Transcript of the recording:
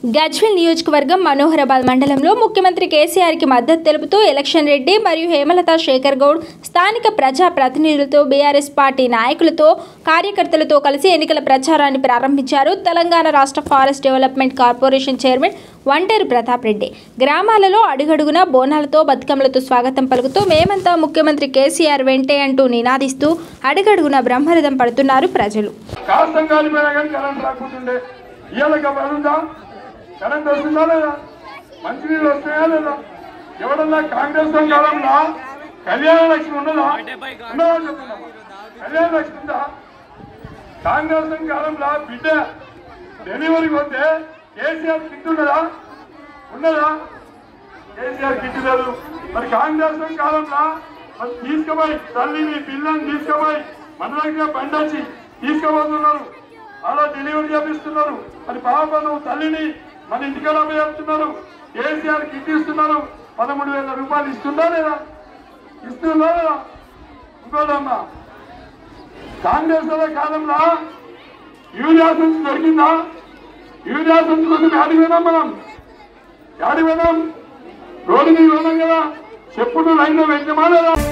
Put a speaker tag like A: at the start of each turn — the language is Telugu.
A: గజ్వెల్ నియోజకవర్గం మనోహరాబాద్ మండలంలో ముఖ్యమంత్రి కేసీఆర్కి మద్దతు తెలుపుతూ ఎలక్షన్ రెడ్డి మరియు హేమలత శేఖర్ గౌడ్ స్థానిక ప్రజా ప్రతినిధులతో బీఆర్ఎస్ పార్టీ నాయకులతో కార్యకర్తలతో కలిసి ఎన్నికల ప్రచారాన్ని ప్రారంభించారు తెలంగాణ రాష్ట్ర forest development corporation chairman Vanteru Pratap Reddy గ్రామాలలో అడుగడుగునా బోనాలతో బతుకమ్మలతో స్వాగతం పలుకుతూ మేమంతా ముఖ్యమంత్రి కేసీఆర్ వెంటే అంటూ నినాదిస్తూ అడుగడుగునా బ్రహ్మరథం పడుతున్నారు ప్రజలు
B: కాస్తం కాలిపోయినా కానీ కరెంట్ రాకుంటుండే ఇవాళ పడుందా కరెంట్ వస్తుందా లేదా మంచినీళ్ళు వస్తాయా లేదా ఎవడన్నా కాంగ్రెస్ కాలంలో కళ్యాణ లక్ష్మి ఉన్నదా ఉన్నదా చెప్తున్నా కళ్యాణ లక్ష్మి ఉందా కాంగ్రెస్ కాలంలో బిడ్డ డెలివరీకి వస్తే కేసీఆర్ కిట్ ఉన్నదా ఉన్నదా కేసీఆర్ కిట్ లేదు మరి కాంగ్రెస్ కాలంలో మరి తీసుకుపోయి తల్లిని పిల్లని తీసుకుపోయి మన దగ్గర బండి వచ్చి తీసుకుపోతున్నారు అలా డెలివరీ చేపిస్తున్నారు మరి పాప నువ్వు తల్లిని మన ఇంటికి చెప్తున్నారు కేసీఆర్ కిట్ ఇస్తున్నారు పదమూడు వేల రూపాయలు ఇస్తుందా లేదా ఇస్తుందా లేదా ఇంకోటమ్మా కాంగ్రెస్ వాళ్ళ కాలంలో యూరియా సంస్థ దొరికిందా యూరియా సంస్థ కోసం యాడికి పోయినాం మనం యాడికి పోయినాం రోడ్డు మీద పోయినాం కదా చెప్పుడు లైన్లో పెట్టినమా లేదా